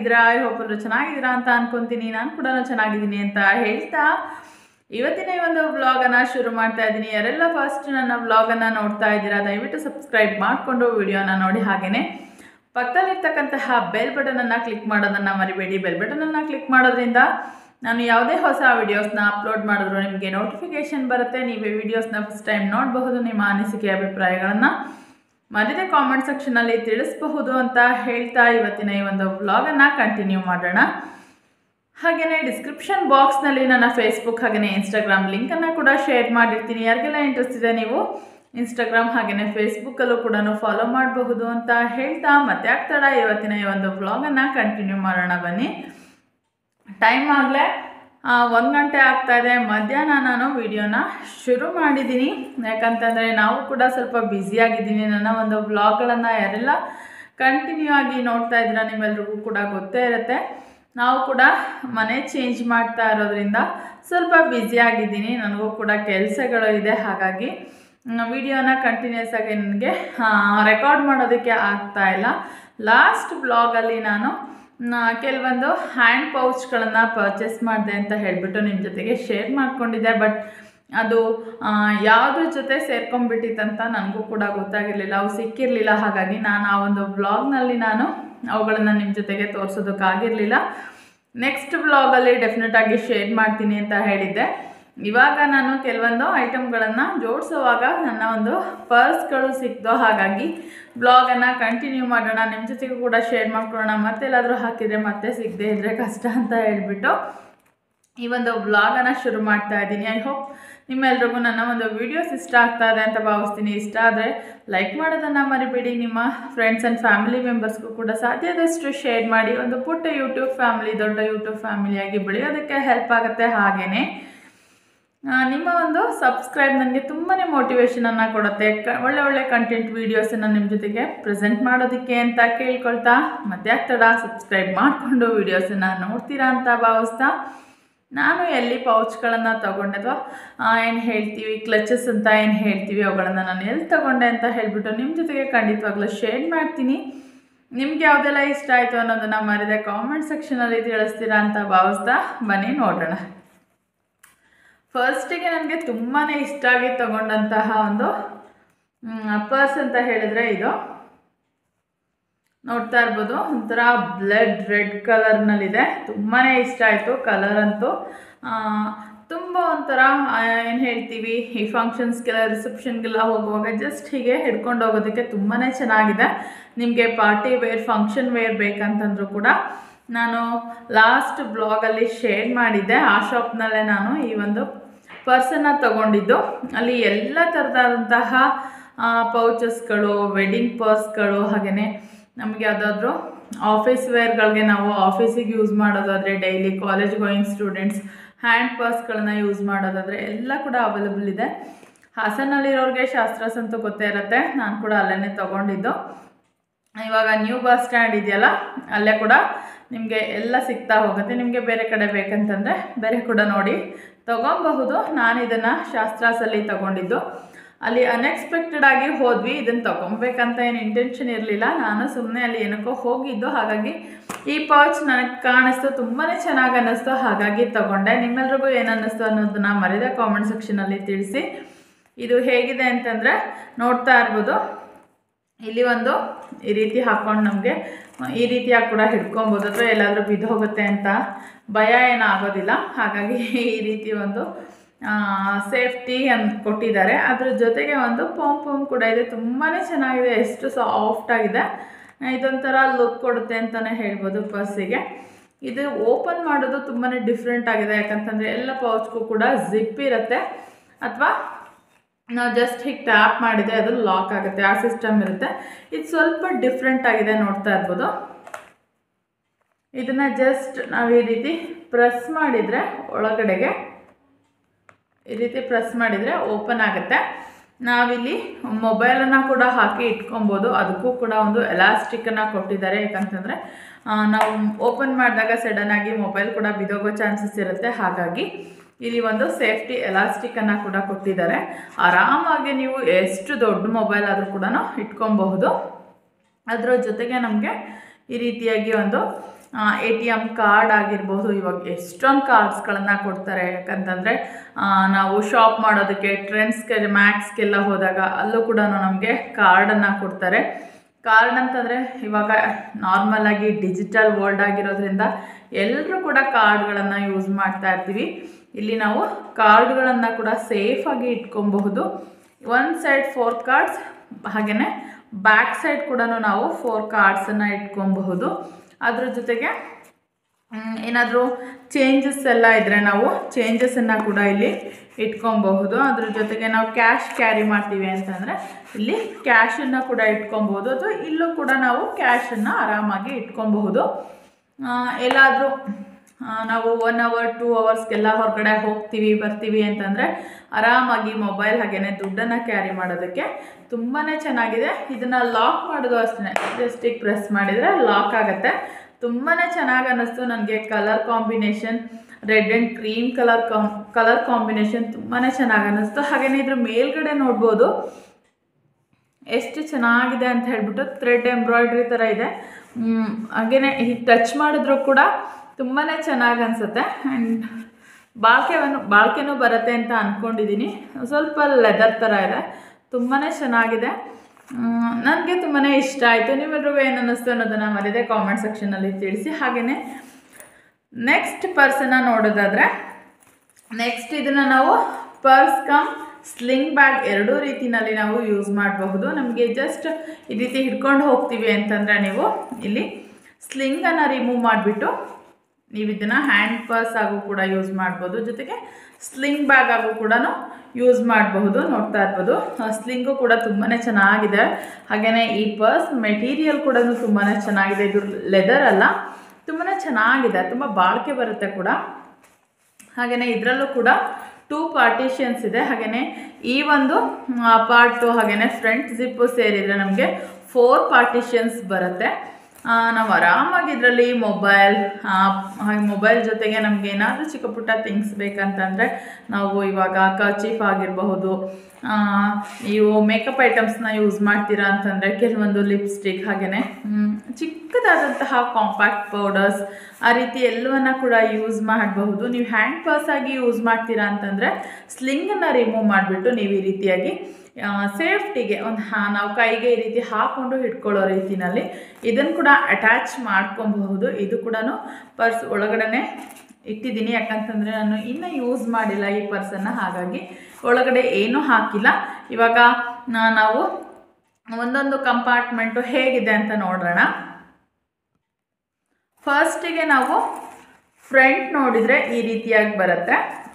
ಹೇಗಿದ್ದೀರಾ I hope ಎಲ್ಲರೂ ಚೆನ್ನಾಗಿದ್ದೀರಾ ಅಂತ ಅನ್ಕೊಂತೀನಿ ನಾನು ಕೂಡ ಚೆನ್ನಾಗಿದ್ದೀನಿ ಅಂತ ಹೇಳ್ತಾ ಇವತ್ತಿನ ಈ ಒಂದು ವ್ಲಾಗನ್ನು ಶುರು ಮಾಡ್ತಾ ಇದ್ದೀನಿ ಯಾರೆಲ್ಲ ಫಸ್ಟ್ ನನ್ನ ವ್ಲಾಗನ್ನು ನೋಡ್ತಾ ಇದ್ದೀರಾ ದಯವಿಟ್ಟು ಸಬ್ಸ್ಕ್ರೈಬ್ ಮಾಡಿಕೊಂಡು ವಿಡಿಯೋನ ನೋಡಿ ಹಾಗೆಯೇ ಪಕ್ಕದಲ್ಲಿರ್ತಕ್ಕಂತಹ ಬೆಲ್ ಬಟನನ್ನು ಕ್ಲಿಕ್ ಮಾಡೋದನ್ನು ಮರಿಬೇಡಿ ಬೆಲ್ ಬಟನನ್ನು ಕ್ಲಿಕ್ ಮಾಡೋದ್ರಿಂದ ನಾನು ಯಾವುದೇ ಹೊಸ ವೀಡಿಯೋಸ್ನ ಅಪ್ಲೋಡ್ ಮಾಡಿದ್ರು ನಿಮಗೆ ನೋಟಿಫಿಕೇಷನ್ ಬರುತ್ತೆ ನೀವೇ ವೀಡಿಯೋಸ್ನ ಫಸ್ಟ್ ಟೈಮ್ ನೋಡಬಹುದು ನಿಮ್ಮ ಅನಿಸಿಕೆ ಅಭಿಪ್ರಾಯಗಳನ್ನು ಮಧ್ಯದ ಕಾಮೆಂಟ್ ಸೆಕ್ಷನಲ್ಲಿ ತಿಳಿಸಬಹುದು ಅಂತ ಹೇಳ್ತಾ ಇವತ್ತಿನ ಈ ಒಂದು ವ್ಲಾಗನ್ನು ಕಂಟಿನ್ಯೂ ಮಾಡೋಣ ಹಾಗೆಯೇ ಡಿಸ್ಕ್ರಿಪ್ಷನ್ ಬಾಕ್ಸ್ನಲ್ಲಿ ನನ್ನ ಫೇಸ್ಬುಕ್ ಹಾಗೆಯೇ ಇನ್ಸ್ಟಾಗ್ರಾಮ್ ಲಿಂಕನ್ನು ಕೂಡ ಶೇರ್ ಮಾಡಿರ್ತೀನಿ ಯಾರಿಗೆಲ್ಲ ಇಂಟ್ರೆಸ್ಟ್ ಇದೆ ನೀವು ಇನ್ಸ್ಟಾಗ್ರಾಮ್ ಹಾಗೆಯೇ ಫೇಸ್ಬುಕ್ಕಲ್ಲೂ ಕೂಡ ಫಾಲೋ ಮಾಡಬಹುದು ಅಂತ ಹೇಳ್ತಾ ಮತ್ತೆ ಆಗ್ತಾಡ ಇವತ್ತಿನ ಈ ಒಂದು ವ್ಲಾಗನ್ನು ಕಂಟಿನ್ಯೂ ಮಾಡೋಣ ಬನ್ನಿ ಟೈಮ್ ಆಗಲೇ ಒಂದು ಗಂಟೆ ಆಗ್ತಾ ಇದೆ ಮಧ್ಯಾಹ್ನ ನಾನು ವಿಡಿಯೋನ ಶುರು ಮಾಡಿದ್ದೀನಿ ಯಾಕಂತಂದರೆ ನಾವು ಕೂಡ ಸ್ವಲ್ಪ ಬ್ಯುಸಿಯಾಗಿದ್ದೀನಿ ನನ್ನ ಒಂದು ವ್ಲಾಗ್ಗಳನ್ನು ಯಾರೆಲ್ಲ ಕಂಟಿನ್ಯೂ ಆಗಿ ನೋಡ್ತಾ ಇದ್ದೀರಾ ನಿಮ್ಮೆಲ್ರಿಗೂ ಕೂಡ ಗೊತ್ತೇ ಇರುತ್ತೆ ನಾವು ಕೂಡ ಮನೆ ಚೇಂಜ್ ಮಾಡ್ತಾ ಇರೋದ್ರಿಂದ ಸ್ವಲ್ಪ ಬ್ಯುಸಿಯಾಗಿದ್ದೀನಿ ನನಗೂ ಕೂಡ ಕೆಲಸಗಳು ಇದೆ ಹಾಗಾಗಿ ವಿಡಿಯೋನ ಕಂಟಿನ್ಯೂಸ್ ಆಗಿ ನನಗೆ ರೆಕಾರ್ಡ್ ಮಾಡೋದಕ್ಕೆ ಆಗ್ತಾ ಇಲ್ಲ ಲಾಸ್ಟ್ ಬ್ಲಾಗಲ್ಲಿ ನಾನು ಕೆಲವೊಂದು ಹ್ಯಾಂಡ್ ಪೌಚ್ಗಳನ್ನು ಪರ್ಚೇಸ್ ಮಾಡಿದೆ ಅಂತ ಹೇಳಿಬಿಟ್ಟು ನಿಮ್ಮ ಜೊತೆಗೆ ಶೇರ್ ಮಾಡ್ಕೊಂಡಿದ್ದೆ ಬಟ್ ಅದು ಯಾವುದ್ರ ಜೊತೆ ಸೇರ್ಕೊಂಡ್ಬಿಟ್ಟಿತ್ತಂತ ನನಗೂ ಕೂಡ ಗೊತ್ತಾಗಿರಲಿಲ್ಲ ಅವು ಸಿಕ್ಕಿರಲಿಲ್ಲ ಹಾಗಾಗಿ ನಾನು ಆ ಒಂದು ಬ್ಲಾಗ್ನಲ್ಲಿ ನಾನು ಅವುಗಳನ್ನು ನಿಮ್ಮ ಜೊತೆಗೆ ತೋರಿಸೋದಕ್ಕಾಗಿರಲಿಲ್ಲ ನೆಕ್ಸ್ಟ್ ಬ್ಲಾಗಲ್ಲಿ ಡೆಫಿನೆಟಾಗಿ ಶೇರ್ ಮಾಡ್ತೀನಿ ಅಂತ ಹೇಳಿದ್ದೆ ಇವಾಗ ನಾನು ಕೆಲವೊಂದು ಐಟಮ್ಗಳನ್ನು ಜೋಡಿಸುವಾಗ ನನ್ನ ಒಂದು ಪರ್ಸ್ಗಳು ಸಿಕ್ತೋ ಹಾಗಾಗಿ ಬ್ಲಾಗನ್ನು ಕಂಟಿನ್ಯೂ ಮಾಡೋಣ ನಿಮ್ಮ ಜೊತೆಗೂ ಕೂಡ ಶೇರ್ ಮಾಡ್ಕೊಳ್ಳೋಣ ಮತ್ತೆಲ್ಲಾದರೂ ಹಾಕಿದರೆ ಮತ್ತೆ ಸಿಗದೆ ಇದ್ದರೆ ಕಷ್ಟ ಅಂತ ಹೇಳ್ಬಿಟ್ಟು ಈ ಒಂದು ವ್ಲಾಗನ್ನು ಶುರು ಮಾಡ್ತಾ ಇದ್ದೀನಿ ಐ ಹೋಪ್ ನಿಮ್ಮೆಲ್ರಿಗೂ ನನ್ನ ಒಂದು ವೀಡಿಯೋಸ್ ಇಷ್ಟ ಆಗ್ತಾ ಇದೆ ಅಂತ ಭಾವಿಸ್ತೀನಿ ಇಷ್ಟ ಆದರೆ ಲೈಕ್ ಮಾಡೋದನ್ನು ಮರಿಬೇಡಿ ನಿಮ್ಮ ಫ್ರೆಂಡ್ಸ್ ಆ್ಯಂಡ್ ಫ್ಯಾಮಿಲಿ ಮೆಂಬರ್ಸ್ಗೂ ಕೂಡ ಸಾಧ್ಯದಷ್ಟು ಶೇರ್ ಮಾಡಿ ಒಂದು ಪುಟ್ಟ ಯೂಟ್ಯೂಬ್ ಫ್ಯಾಮಿಲಿ ದೊಡ್ಡ ಯೂಟ್ಯೂಬ್ ಫ್ಯಾಮಿಲಿಯಾಗಿ ಬೆಳೆಯೋದಕ್ಕೆ ಹೆಲ್ಪ್ ಆಗುತ್ತೆ ಹಾಗೆಯೇ ನಿಮ್ಮ ಒಂದು ಸಬ್ಸ್ಕ್ರೈಬ್ ನನಗೆ ತುಂಬಾ ಮೋಟಿವೇಶನನ್ನು ಕೊಡುತ್ತೆ ಕ ಒಳ್ಳೆ ಒಳ್ಳೆ ಕಂಟೆಂಟ್ ವೀಡಿಯೋಸನ್ನು ನಿಮ್ಮ ಜೊತೆಗೆ ಪ್ರೆಸೆಂಟ್ ಮಾಡೋದಕ್ಕೆ ಅಂತ ಕೇಳ್ಕೊಳ್ತಾ ಮತ್ತೆ ತಡ ಸಬ್ಸ್ಕ್ರೈಬ್ ಮಾಡಿಕೊಂಡು ವೀಡಿಯೋಸನ್ನು ನೋಡ್ತೀರಾ ಅಂತ ಭಾವಿಸ್ತಾ ನಾನು ಎಲ್ಲಿ ಪೌಚ್ಗಳನ್ನು ತೊಗೊಂಡೆ ಅಥವಾ ಏನು ಹೇಳ್ತೀವಿ ಕ್ಲಚಸ್ ಅಂತ ಏನು ಹೇಳ್ತೀವಿ ಅವುಗಳನ್ನು ನಾನು ಎಲ್ಲಿ ತೊಗೊಂಡೆ ಅಂತ ಹೇಳಿಬಿಟ್ಟು ನಿಮ್ಮ ಜೊತೆಗೆ ಖಂಡಿತವಾಗ್ಲೂ ಶೇರ್ ಮಾಡ್ತೀನಿ ನಿಮ್ಗೆ ಯಾವುದೆಲ್ಲ ಇಷ್ಟ ಆಯಿತು ಅನ್ನೋದನ್ನು ಮರಿದೆ ಕಾಮೆಂಟ್ ಸೆಕ್ಷನಲ್ಲಿ ತಿಳಿಸ್ತೀರಾ ಅಂತ ಭಾವಿಸ್ತಾ ಬನ್ನಿ ನೋಡೋಣ ಫಸ್ಟಿಗೆ ನನಗೆ ತುಂಬಾ ಇಷ್ಟ ಆಗಿ ತಗೊಂಡಂತಹ ಒಂದು ಪರ್ಸ್ ಅಂತ ಹೇಳಿದ್ರೆ ಇದು ನೋಡ್ತಾ ಇರ್ಬೋದು ಒಂಥರ ಬ್ಲಡ್ ರೆಡ್ ಕಲರ್ನಲ್ಲಿದೆ ತುಂಬಾ ಇಷ್ಟ ಆಯಿತು ಕಲರ್ ಅಂತೂ ತುಂಬ ಒಂಥರ ಏನು ಹೇಳ್ತೀವಿ ಈ ಫಂಕ್ಷನ್ಸ್ಗೆಲ್ಲ ರಿಸೆಪ್ಷನ್ಗೆಲ್ಲ ಹೋಗುವಾಗ ಜಸ್ಟ್ ಹೀಗೆ ಹಿಡ್ಕೊಂಡು ಹೋಗೋದಕ್ಕೆ ತುಂಬಾ ಚೆನ್ನಾಗಿದೆ ನಿಮಗೆ ಪಾರ್ಟಿ ವೇರ್ ಫಂಕ್ಷನ್ ವೇರ್ ಬೇಕಂತಂದ್ರೂ ಕೂಡ ನಾನು ಲಾಸ್ಟ್ ಬ್ಲಾಗಲ್ಲಿ ಶೇರ್ ಮಾಡಿದ್ದೆ ಆ ಶಾಪ್ನಲ್ಲೇ ನಾನು ಈ ಒಂದು ಪರ್ಸನ್ನು ತಗೊಂಡಿದ್ದು ಅಲ್ಲಿ ಎಲ್ಲ ಥರದಾದಂತಹ ಪೌಚಸ್ಗಳು ವೆಡ್ಡಿಂಗ್ ಪರ್ಸ್ಗಳು ಹಾಗೆಯೇ ನಮಗೆ ಯಾವುದಾದ್ರೂ ಆಫೀಸ್ ವೇರ್ಗಳಿಗೆ ನಾವು ಆಫೀಸಿಗೆ ಯೂಸ್ ಮಾಡೋದಾದರೆ daily college going students hand ಪರ್ಸ್ಗಳನ್ನ ಯೂಸ್ ಮಾಡೋದಾದರೆ ಎಲ್ಲ ಕೂಡ ಅವೈಲಬಲ್ ಇದೆ ಹಾಸನಲ್ಲಿರೋರಿಗೆ ಶಾಸ್ತ್ರಸ್ ಅಂತೂ ಗೊತ್ತೇ ಇರುತ್ತೆ ನಾನು ಕೂಡ ಅಲ್ಲೇ ತೊಗೊಂಡಿದ್ದು ಇವಾಗ ನ್ಯೂ ಬಸ್ ಸ್ಟ್ಯಾಂಡ್ ಇದೆಯಲ್ಲ ಅಲ್ಲೇ ಕೂಡ ನಿಮಗೆ ಎಲ್ಲ ಸಿಗ್ತಾ ಹೋಗುತ್ತೆ ನಿಮಗೆ ಬೇರೆ ಕಡೆ ಬೇಕಂತಂದರೆ ಬೇರೆ ಕೂಡ ನೋಡಿ ತೊಗೊಬಹುದು ನಾನು ಇದನ್ನು ಶಾಸ್ತ್ರಾಸಲ್ಲಿ ತೊಗೊಂಡಿದ್ದು ಅಲ್ಲಿ ಅನ್ಎಕ್ಸ್ಪೆಕ್ಟೆಡ್ ಆಗಿ ಹೋದ್ವಿ ಇದನ್ನು ತೊಗೊಬೇಕಂತ ಏನು ಇಂಟೆನ್ಷನ್ ಇರಲಿಲ್ಲ ನಾನು ಸುಮ್ಮನೆ ಅಲ್ಲಿ ಏನಕ್ಕೋ ಹೋಗಿದ್ದು ಹಾಗಾಗಿ ಈ ಪೌಚ್ ನನಗೆ ಕಾಣಿಸ್ತು ತುಂಬಾ ಚೆನ್ನಾಗಿ ಅನ್ನಿಸ್ತು ಹಾಗಾಗಿ ತೊಗೊಂಡೆ ನಿಮ್ಮೆಲ್ರಿಗೂ ಏನು ಅನ್ನಿಸ್ತು ಅನ್ನೋದನ್ನ ಮರಿದ ಕಾಮೆಂಟ್ ಸೆಕ್ಷನಲ್ಲಿ ತಿಳಿಸಿ ಇದು ಹೇಗಿದೆ ಅಂತಂದರೆ ನೋಡ್ತಾ ಇರ್ಬೋದು ಇಲ್ಲಿ ಒಂದು ಈ ರೀತಿ ಹಾಕ್ಕೊಂಡು ನಮಗೆ ಈ ರೀತಿಯಾಗಿ ಕೂಡ ಹಿಡ್ಕೊಬೋದು ಅಥವಾ ಎಲ್ಲಾದರೂ ಬಿದ್ದು ಹೋಗುತ್ತೆ ಅಂತ ಭಯ ಏನೂ ಆಗೋದಿಲ್ಲ ಹಾಗಾಗಿ ಈ ರೀತಿ ಒಂದು ಸೇಫ್ಟಿ ಅಂತ ಕೊಟ್ಟಿದ್ದಾರೆ ಅದ್ರ ಜೊತೆಗೆ ಒಂದು ಪಂಪ್ ಪಂಪ್ ಕೂಡ ಇದೆ ತುಂಬಾ ಚೆನ್ನಾಗಿದೆ ಎಷ್ಟು ಸಾಫ್ಟ್ ಆಗಿದೆ ಇದೊಂಥರ ಲುಕ್ ಕೊಡುತ್ತೆ ಅಂತಲೇ ಹೇಳ್ಬೋದು ಪರ್ಸಿಗೆ ಇದು ಓಪನ್ ಮಾಡೋದು ತುಂಬಾ ಡಿಫ್ರೆಂಟ್ ಆಗಿದೆ ಯಾಕಂತಂದರೆ ಎಲ್ಲ ಪೌಚ್ಗೂ ಕೂಡ ಜಿಪ್ ಇರುತ್ತೆ ಅಥವಾ ನಾವು ಜಸ್ಟ್ ಹೀಗೆ ಟ್ಯಾಪ್ ಮಾಡಿದರೆ ಅದು ಲಾಕ್ ಆಗುತ್ತೆ ಆ ಸಿಸ್ಟಮ್ ಇರುತ್ತೆ ಇದು ಸ್ವಲ್ಪ ಡಿಫ್ರೆಂಟ್ ಆಗಿದೆ ನೋಡ್ತಾ ಇರ್ಬೋದು ಇದನ್ನು ಜಸ್ಟ್ ನಾವು ಈ ರೀತಿ ಪ್ರೆಸ್ ಮಾಡಿದರೆ ಒಳಗಡೆಗೆ ಈ ರೀತಿ ಪ್ರೆಸ್ ಮಾಡಿದರೆ ಓಪನ್ ಆಗುತ್ತೆ ನಾವಿಲ್ಲಿ ಮೊಬೈಲನ್ನು ಕೂಡ ಹಾಕಿ ಇಟ್ಕೊಬೋದು ಅದಕ್ಕೂ ಕೂಡ ಒಂದು ಎಲಾಸ್ಟಿಕ್ಕನ್ನು ಕೊಟ್ಟಿದ್ದಾರೆ ಯಾಕಂತಂದರೆ ನಾವು ಓಪನ್ ಮಾಡಿದಾಗ ಸಡನ್ನಾಗಿ ಮೊಬೈಲ್ ಕೂಡ ಬಿದೋಗೋ ಚಾನ್ಸಸ್ ಇರುತ್ತೆ ಹಾಗಾಗಿ ಇಲ್ಲಿ ಒಂದು ಸೇಫ್ಟಿ ಎಲಾಸ್ಟಿಕ್ಕನ್ನು ಕೂಡ ಕೊಟ್ಟಿದ್ದಾರೆ ಆರಾಮಾಗಿ ನೀವು ಎಷ್ಟು ದೊಡ್ಡ ಮೊಬೈಲ್ ಆದರೂ ಕೂಡ ಇಟ್ಕೊಬಹುದು ಅದರ ಜೊತೆಗೆ ನಮಗೆ ಈ ರೀತಿಯಾಗಿ ಒಂದು ಎ ಟಿ ಎಮ್ ಕಾರ್ಡ್ ಆಗಿರ್ಬೋದು ಇವಾಗ ಎಷ್ಟೊಂದು ಕಾರ್ಡ್ಸ್ಗಳನ್ನು ಕೊಡ್ತಾರೆ ಯಾಕಂತಂದರೆ ನಾವು ಶಾಪ್ ಮಾಡೋದಕ್ಕೆ ಟ್ರೆಂಡ್ಸ್ಗೆ ಮ್ಯಾಕ್ಸ್ಗೆಲ್ಲ ಹೋದಾಗ ಅಲ್ಲೂ ಕೂಡ ನಮಗೆ ಕಾರ್ಡನ್ನು ಕೊಡ್ತಾರೆ ಕಾರ್ಡ್ ಅಂತಂದರೆ ಇವಾಗ ನಾರ್ಮಲ್ ಆಗಿ ಡಿಜಿಟಲ್ ವರ್ಲ್ಡ್ ಆಗಿರೋದ್ರಿಂದ ಎಲ್ಲರೂ ಕೂಡ ಕಾರ್ಡ್ಗಳನ್ನು ಯೂಸ್ ಮಾಡ್ತಾ ಇರ್ತೀವಿ ಇಲ್ಲಿ ನಾವು ಕಾರ್ಡ್ಗಳನ್ನು ಕೂಡ ಸೇಫಾಗಿ ಇಟ್ಕೊಬಹುದು ಒನ್ ಸೈಡ್ ಫೋರ್ ಕಾರ್ಡ್ಸ್ ಹಾಗೆಯೇ ಬ್ಯಾಕ್ ಸೈಡ್ ಕೂಡ ನಾವು ಫೋರ್ ಕಾರ್ಡ್ಸನ್ನು ಇಟ್ಕೊಬಹುದು ಅದ್ರ ಜೊತೆಗೆ ಏನಾದರೂ ಚೇಂಜಸ್ ಎಲ್ಲ ಇದ್ದರೆ ನಾವು ಚೇಂಜಸನ್ನು ಕೂಡ ಇಲ್ಲಿ ಇಟ್ಕೊಬಹುದು ಅದ್ರ ಜೊತೆಗೆ ನಾವು ಕ್ಯಾಶ್ ಕ್ಯಾರಿ ಮಾಡ್ತೀವಿ ಅಂತಂದರೆ ಇಲ್ಲಿ ಕ್ಯಾಶನ್ನು ಕೂಡ ಇಟ್ಕೊಬಹುದು ಅಥವಾ ಇಲ್ಲೂ ಕೂಡ ನಾವು ಕ್ಯಾಶನ್ನು ಆರಾಮಾಗಿ ಇಟ್ಕೊಬಹುದು ಎಲ್ಲಾದರೂ ನಾವು ಒನ್ ಅವರ್ ಟೂ ಅವರ್ಸ್ಗೆಲ್ಲ ಹೊರಗಡೆ ಹೋಗ್ತೀವಿ ಬರ್ತೀವಿ ಅಂತಂದರೆ ಆರಾಮಾಗಿ ಮೊಬೈಲ್ ಹಾಗೆಯೇ ದುಡ್ಡನ್ನು ಕ್ಯಾರಿ ಮಾಡೋದಕ್ಕೆ ತುಂಬಾ ಚೆನ್ನಾಗಿದೆ ಇದನ್ನು ಲಾಕ್ ಮಾಡೋದು ಅಷ್ಟೇ ಜಸ್ಟಿಗೆ ಪ್ರೆಸ್ ಮಾಡಿದರೆ ಲಾಕ್ ಆಗುತ್ತೆ ತುಂಬಾ ಚೆನ್ನಾಗಿ ಅನ್ನಿಸ್ತು ನನಗೆ colour combination red and cream colour com colour combination ತುಂಬಾ ಚೆನ್ನಾಗಿ ಅನ್ನಿಸ್ತು ಹಾಗೆಯೇ ಇದ್ರ ಮೇಲ್ಗಡೆ ನೋಡ್ಬೋದು ಎಷ್ಟು ಚೆನ್ನಾಗಿದೆ ಅಂತ ಹೇಳ್ಬಿಟ್ಟು ಥ್ರೆಡ್ ಎಂಬ್ರಾಯ್ಡ್ರಿ ಥರ ಇದೆ ಹಾಗೆಯೇ ಹೀಗೆ ಟಚ್ ಮಾಡಿದ್ರು ಕೂಡ ತುಂಬಾ ಚೆನ್ನಾಗಿ ಅನಿಸುತ್ತೆ ಆ್ಯಂಡ್ ಬಾಳ್ಕೆವನ್ನು ಬಾಳ್ಕೆನೂ ಬರುತ್ತೆ ಅಂತ ಅಂದ್ಕೊಂಡಿದ್ದೀನಿ ಸ್ವಲ್ಪ ಲೆದರ್ ಥರ ಇದೆ ತುಂಬಾ ಚೆನ್ನಾಗಿದೆ ನನಗೆ ತುಂಬಾ ಇಷ್ಟ ಆಯಿತು ನೀವೆಲ್ರಿಗೂ ಏನು ಅನ್ನಿಸ್ತು ಅನ್ನೋದನ್ನು ಮರಿದೆ ಕಾಮೆಂಟ್ ಸೆಕ್ಷನಲ್ಲಿ ತಿಳಿಸಿ ಹಾಗೆಯೇ ನೆಕ್ಸ್ಟ್ ಪರ್ಸನ್ನ ನೋಡೋದಾದರೆ ನೆಕ್ಸ್ಟ್ ಇದನ್ನು ನಾವು ಪರ್ಸ್ ಕಮ್ ಸ್ಲಿಂಗ್ ಬ್ಯಾಗ್ ಎರಡೂ ರೀತಿನಲ್ಲಿ ನಾವು ಯೂಸ್ ಮಾಡಬಹುದು ನಮಗೆ ಜಸ್ಟ್ ಈ ರೀತಿ ಹಿಡ್ಕೊಂಡು ಹೋಗ್ತೀವಿ ಅಂತಂದರೆ ನೀವು ಇಲ್ಲಿ ಸ್ಲಿಂಗನ್ನು ರಿಮೂವ್ ಮಾಡಿಬಿಟ್ಟು ನೀವು ಇದನ್ನು ಹ್ಯಾಂಡ್ ಪರ್ಸ್ ಆಗು ಕೂಡ ಯೂಸ್ ಮಾಡ್ಬೋದು ಜೊತೆಗೆ ಸ್ಲಿಂಗ್ ಬ್ಯಾಗ್ ಆಗು ಕೂಡ ಯೂಸ್ ಮಾಡಬಹುದು ನೋಡ್ತಾ ಇರ್ಬೋದು ಸ್ಲಿಂಗು ಕೂಡ ತುಂಬಾ ಚೆನ್ನಾಗಿದೆ ಹಾಗೆಯೇ ಈ ಪರ್ಸ್ ಮೆಟೀರಿಯಲ್ ಕೂಡ ತುಂಬಾ ಚೆನ್ನಾಗಿದೆ ಇದು ಲೆದರ್ ಅಲ್ಲ ತುಂಬಾ ಚೆನ್ನಾಗಿದೆ ತುಂಬ ಬಾಳಿಕೆ ಬರುತ್ತೆ ಕೂಡ ಹಾಗೆಯೇ ಇದರಲ್ಲೂ ಕೂಡ ಟೂ ಪಾರ್ಟಿಷನ್ಸ್ ಇದೆ ಹಾಗೆಯೇ ಈ ಒಂದು ಪಾರ್ಟು ಹಾಗೆಯೇ ಫ್ರಂಟ್ ಜಿಪ್ಪು ಸೇರಿದರೆ ನಮಗೆ ಫೋರ್ ಪಾರ್ಟಿಷನ್ಸ್ ಬರುತ್ತೆ ನಾವು ಆರಾಮಾಗಿ ಇದರಲ್ಲಿ ಮೊಬೈಲ್ ಹಾಗೆ ಮೊಬೈಲ್ ಜೊತೆಗೆ ನಮಗೆ ಏನಾದರೂ ಚಿಕ್ಕ ಪುಟ್ಟ ಥಿಂಗ್ಸ್ ಬೇಕಂತಂದರೆ ನಾವು ಇವಾಗ ಕಚೀಫ್ ಆಗಿರಬಹುದು ನೀವು ಮೇಕಪ್ ಐಟಮ್ಸ್ನ ಯೂಸ್ ಮಾಡ್ತೀರಾ ಅಂತಂದರೆ ಕೆಲವೊಂದು ಲಿಪ್ಸ್ಟಿಕ್ ಹಾಗೆಯೇ ಚಿಕ್ಕದಾದಂತಹ ಕಾಂಪ್ಯಾಕ್ಟ್ ಪೌಡರ್ಸ್ ಆ ರೀತಿ ಎಲ್ಲವನ್ನ ಕೂಡ ಯೂಸ್ ಮಾಡಬಹುದು ನೀವು ಹ್ಯಾಂಡ್ ಪರ್ಸ್ ಆಗಿ ಯೂಸ್ ಮಾಡ್ತೀರಾ ಅಂತಂದರೆ ಸ್ಲಿಂಗನ್ನು ರಿಮೂವ್ ಮಾಡಿಬಿಟ್ಟು ನೀವು ಈ ರೀತಿಯಾಗಿ ಸೇಫ್ಟಿಗೆ ಒಂದು ಹಾ ನಾವು ಕೈಗೆ ಈ ರೀತಿ ಹಾಕ್ಕೊಂಡು ಹಿಡ್ಕೊಳ್ಳೋ ರೀತಿನಲ್ಲಿ ಇದನ್ನು ಕೂಡ ಅಟ್ಯಾಚ್ ಮಾಡ್ಕೊಬಹುದು ಇದು ಕೂಡ ಪರ್ಸ್ ಒಳಗಡೆ ಇಟ್ಟಿದ್ದೀನಿ ಯಾಕಂತಂದರೆ ನಾನು ಇನ್ನೂ ಯೂಸ್ ಮಾಡಿಲ್ಲ ಈ ಪರ್ಸನ್ನು ಹಾಗಾಗಿ ಒಳಗಡೆ ಏನೂ ಹಾಕಿಲ್ಲ ಇವಾಗ ನಾವು ಒಂದೊಂದು ಕಂಪಾರ್ಟ್ಮೆಂಟು ಹೇಗಿದೆ ಅಂತ ನೋಡೋಣ ಫಸ್ಟಿಗೆ ನಾವು ಫ್ರಂಟ್ ನೋಡಿದರೆ ಈ ರೀತಿಯಾಗಿ ಬರುತ್ತೆ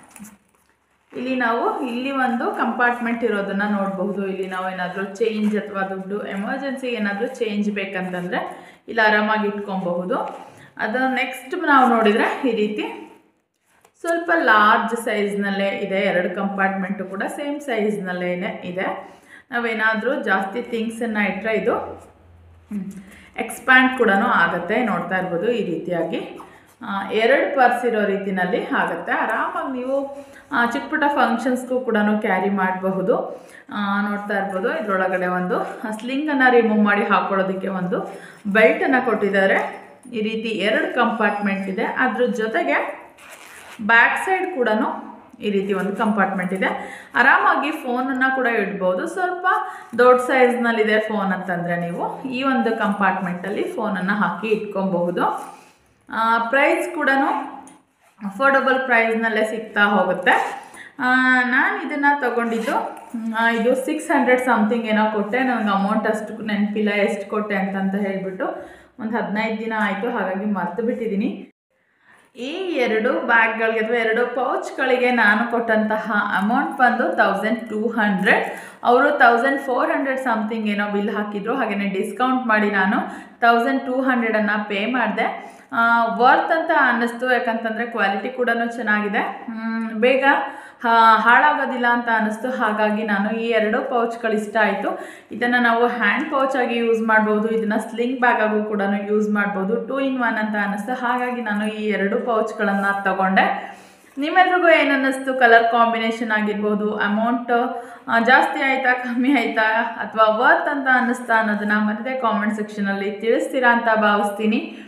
ಇಲ್ಲಿ ನಾವು ಇಲ್ಲಿ ಒಂದು ಕಂಪಾರ್ಟ್ಮೆಂಟ್ ಇರೋದನ್ನು ನೋಡಬಹುದು ಇಲ್ಲಿ ನಾವು ಏನಾದರೂ ಚೇಂಜ್ ಅಥವಾ ದುಡ್ಡು ಎಮರ್ಜೆನ್ಸಿ ಏನಾದರೂ ಚೇಂಜ್ ಬೇಕಂತಂದರೆ ಇಲ್ಲಿ ಆರಾಮಾಗಿ ಇಟ್ಕೊಬಹುದು ಅದು ನೆಕ್ಸ್ಟ್ ನಾವು ನೋಡಿದರೆ ಈ ರೀತಿ ಸ್ವಲ್ಪ ಲಾರ್ಜ್ ಸೈಜ್ನಲ್ಲೇ ಇದೆ ಎರಡು ಕಂಪಾರ್ಟ್ಮೆಂಟು ಕೂಡ ಸೇಮ್ ಸೈಜ್ನಲ್ಲೇ ಇದೆ ನಾವೇನಾದರೂ ಜಾಸ್ತಿ ಥಿಂಗ್ಸನ್ನು ಇಟ್ಟರೆ ಇದು ಎಕ್ಸ್ಪ್ಯಾಂಡ್ ಕೂಡ ಆಗುತ್ತೆ ನೋಡ್ತಾ ಇರ್ಬೋದು ಈ ರೀತಿಯಾಗಿ ಎರಡು ಪರ್ಸ್ ಇರೋ ರೀತಿನಲ್ಲಿ ಆಗುತ್ತೆ ಆರಾಮಾಗಿ ನೀವು ಚಿಕ್ಕ ಪುಟ್ಟ ಫಂಕ್ಷನ್ಸ್ಗೂ ಕೂಡ ಕ್ಯಾರಿ ಮಾಡಬಹುದು ನೋಡ್ತಾ ಇರ್ಬೋದು ಇದರೊಳಗಡೆ ಒಂದು ಸ್ಲಿಂಗನ್ನು ರಿಮೂವ್ ಮಾಡಿ ಹಾಕೊಳ್ಳೋದಕ್ಕೆ ಒಂದು ಬೆಲ್ಟನ್ನು ಕೊಟ್ಟಿದ್ದಾರೆ ಈ ರೀತಿ ಎರಡು ಕಂಪಾರ್ಟ್ಮೆಂಟ್ ಇದೆ ಅದ್ರ ಜೊತೆಗೆ ಬ್ಯಾಕ್ ಸೈಡ್ ಕೂಡ ಈ ರೀತಿ ಒಂದು ಕಂಪಾರ್ಟ್ಮೆಂಟ್ ಇದೆ ಆರಾಮಾಗಿ ಫೋನನ್ನು ಕೂಡ ಇಡ್ಬೋದು ಸ್ವಲ್ಪ ದೊಡ್ಡ ಸೈಜ್ನಲ್ಲಿದೆ ಫೋನ್ ಅಂತಂದರೆ ನೀವು ಈ ಒಂದು ಕಂಪಾರ್ಟ್ಮೆಂಟಲ್ಲಿ ಫೋನನ್ನು ಹಾಕಿ ಇಟ್ಕೊಬಹುದು ಪ್ರೈಸ್ ಕೂಡ ಅಫೋರ್ಡಬಲ್ ಪ್ರೈಸ್ನಲ್ಲೇ ಸಿಗ್ತಾ ಹೋಗುತ್ತೆ ನಾನು ಇದನ್ನು ತೊಗೊಂಡಿದ್ದು ಇದು ಸಿಕ್ಸ್ ಹಂಡ್ರೆಡ್ ಸಮಥಿಂಗ್ ಏನೋ ಕೊಟ್ಟೆ ನನಗೆ ಅಮೌಂಟ್ ಅಷ್ಟು ನೆನಪಿಲ್ಲ ಎಷ್ಟು ಕೊಟ್ಟೆ ಅಂತಂತ ಹೇಳಿಬಿಟ್ಟು ಒಂದು ಹದಿನೈದು ದಿನ ಆಯಿತು ಹಾಗಾಗಿ ಮರ್ತು ಬಿಟ್ಟಿದ್ದೀನಿ ಈ ಎರಡು ಬ್ಯಾಗ್ಗಳಿಗೆ ಅಥವಾ ಎರಡು ಪೌಚ್ಗಳಿಗೆ ನಾನು ಕೊಟ್ಟಂತಹ ಅಮೌಂಟ್ ಬಂದು ತೌಸಂಡ್ ಟೂ ಹಂಡ್ರೆಡ್ ಅವರು ತೌಸಂಡ್ ಫೋರ್ ಹಂಡ್ರೆಡ್ ಸಮಥಿಂಗ್ ಏನೋ ಬಿಲ್ ಹಾಕಿದ್ರು ಹಾಗೆಯೇ ಡಿಸ್ಕೌಂಟ್ ಮಾಡಿ ನಾನು ತೌಸಂಡ್ ಟೂ ಹಂಡ್ರೆಡನ್ನು ಪೇ ಮಾಡಿದೆ ವರ್ತ್ ಅಂತ ಅನ್ನಿಸ್ತು ಯಾಕಂತಂದರೆ ಕ್ವಾಲಿಟಿ ಕೂಡ ಚೆನ್ನಾಗಿದೆ ಬೇಗ ಹಾಳಾಗೋದಿಲ್ಲ ಅಂತ ಅನ್ನಿಸ್ತು ಹಾಗಾಗಿ ನಾನು ಈ ಎರಡು ಪೌಚ್ಗಳು ಇಷ್ಟ ಆಯಿತು ಇದನ್ನು ನಾವು ಹ್ಯಾಂಡ್ ಪೌಚ್ ಆಗಿ ಯೂಸ್ ಮಾಡ್ಬೋದು ಇದನ್ನು ಸ್ಲಿಂಗ್ ಬ್ಯಾಗ್ ಆಗು ಕೂಡ ಯೂಸ್ ಮಾಡ್ಬೋದು ಟೂ ಇನ್ ಒನ್ ಅಂತ ಅನ್ನಿಸ್ತು ಹಾಗಾಗಿ ನಾನು ಈ ಎರಡು ಪೌಚ್ಗಳನ್ನು ತಗೊಂಡೆ ನಿಮ್ಮೆಲ್ರಿಗೂ ಏನು ಅನ್ನಿಸ್ತು ಕಲರ್ ಕಾಂಬಿನೇಷನ್ ಆಗಿರ್ಬೋದು ಅಮೌಂಟ್ ಜಾಸ್ತಿ ಆಯಿತಾ ಕಮ್ಮಿ ಆಯಿತಾ ಅಥವಾ ವರ್ತ್ ಅಂತ ಅನ್ನಿಸ್ತಾ ಅನ್ನೋದನ್ನು ಮತ್ತೆ ಕಾಮೆಂಟ್ ಸೆಕ್ಷನಲ್ಲಿ ತಿಳಿಸ್ತೀರಾ ಅಂತ ಭಾವಿಸ್ತೀನಿ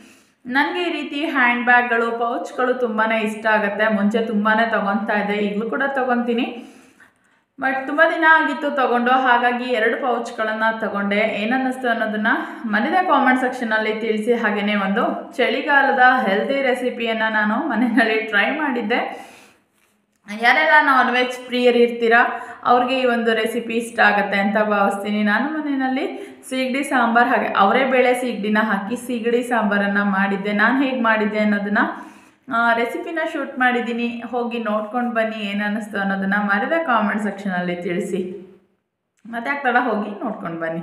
ನನಗೆ ಈ ರೀತಿ ಹ್ಯಾಂಡ್ ಬ್ಯಾಗ್ಗಳು ಪೌಚ್ಗಳು ತುಂಬಾ ಇಷ್ಟ ಆಗುತ್ತೆ ಮುಂಚೆ ತುಂಬಾ ತೊಗೊತಾ ಇದ್ದೆ ಈಗಲೂ ಕೂಡ ತೊಗೊತೀನಿ ಬಟ್ ತುಂಬ ದಿನ ಆಗಿತ್ತು ತಗೊಂಡು ಹಾಗಾಗಿ ಎರಡು ಪೌಚ್ಗಳನ್ನು ತಗೊಂಡೆ ಏನನ್ನಿಸ್ತು ಅನ್ನೋದನ್ನು ಮನೆಯ ಕಾಮೆಂಟ್ ಸೆಕ್ಷನಲ್ಲಿ ತಿಳಿಸಿ ಹಾಗೆಯೇ ಒಂದು ಚಳಿಗಾಲದ ಹೆಲ್ದಿ ರೆಸಿಪಿಯನ್ನು ನಾನು ಮನೆಯಲ್ಲಿ ಟ್ರೈ ಮಾಡಿದ್ದೆ ಯಾರೆಲ್ಲ ನಾನ್ ವೆಜ್ ಪ್ರಿಯರು ಇರ್ತೀರಾ ಅವ್ರಿಗೆ ಈ ಒಂದು ರೆಸಿಪಿ ಇಷ್ಟ ಆಗುತ್ತೆ ಅಂತ ಭಾವಿಸ್ತೀನಿ ನಾನು ಮನೆಯಲ್ಲಿ ಸೀಗಡಿ ಸಾಂಬಾರು ಹಾಗೆ ಅವರೇ ಬೇಳೆ ಸೀಗಡಿನ ಹಾಕಿ ಸೀಗಡಿ ಸಾಂಬಾರನ್ನು ಮಾಡಿದ್ದೆ ನಾನು ಹೇಗೆ ಮಾಡಿದ್ದೆ ಅನ್ನೋದನ್ನು ರೆಸಿಪಿನ ಶೂಟ್ ಮಾಡಿದ್ದೀನಿ ಹೋಗಿ ನೋಡ್ಕೊಂಡು ಬನ್ನಿ ಏನು ಅನ್ನಿಸ್ತು ಅನ್ನೋದನ್ನು ಮರೆದ ಕಾಮೆಂಟ್ ಸೆಕ್ಷನಲ್ಲಿ ತಿಳಿಸಿ ಮತ್ತೆ ಆಗ್ತಾಡ ಹೋಗಿ ನೋಡ್ಕೊಂಡು ಬನ್ನಿ